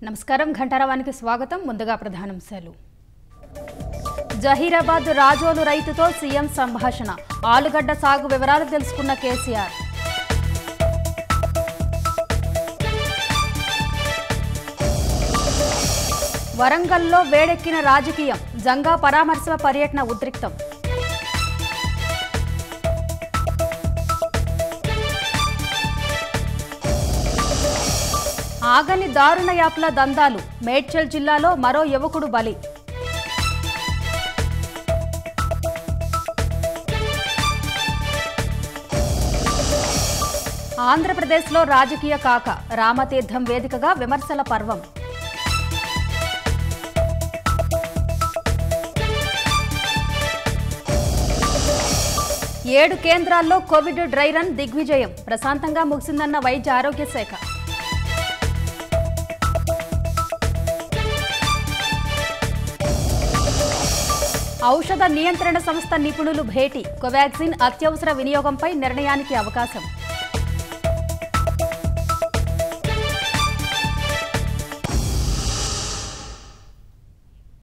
నమస్కారం ఘంటారావానికి స్వాగతం ముందుగా ప్రధానాంశాలు జహీరాబాద్ రాజోలు రైతుతో సీఎం సంభాషణ ఆలుగడ్డ సాగు వివరాలు తెలుసుకున్న కేసీఆర్ వరంగల్లో వేడెక్కిన రాజకీయం జంగా పరామర్శ పర్యటన ఉద్రిక్తం ఆగని దారుణ యాప్ల దందాలు మేడ్చల్ జిల్లాలో మరో యువకుడు బలి ఆంధ్రప్రదేశ్లో రాజకీయ కాక రామతీర్థం వేదికగా విమర్శల పర్వం ఏడు కేంద్రాల్లో కోవిడ్ డ్రై రన్ దిగ్విజయం ప్రశాంతంగా ముగిసిందన్న వైద్య ఆరోగ్య శాఖ ఔషధ నియంత్రణ సంస్థ నిపుణులు భేటీ కోవాక్సిన్ అత్యవసర వినియోగంపై నిర్ణయానికి అవకాశం